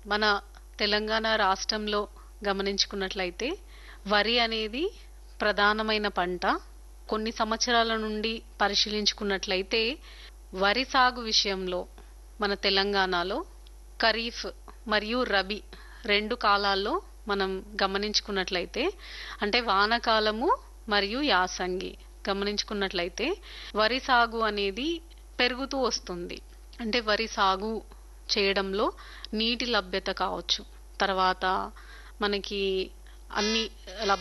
మన తెలంగాణ రాష్ట్రంలో గమనించుకున్నట్లయితే వరి అనేది ప్రధానమైన పంట కొన్ని సంవత్సరాల నుండి పరిశీలించుకున్నట్లయితే వరి సాగు విషయంలో మన తెలంగాణలో ఖరీఫ్ మరియు రబీ రెండు కాలాల్లో మనం గమనించుకున్నట్లయితే అంటే వానకాలము మరియు యాసంగి గమనించుకున్నట్లయితే వరి సాగు అనేది పెరుగుతూ వస్తుంది అంటే వరి సాగు చేయడంలో నీటి లభ్యత కావచ్చు తర్వాత మనకి అన్ని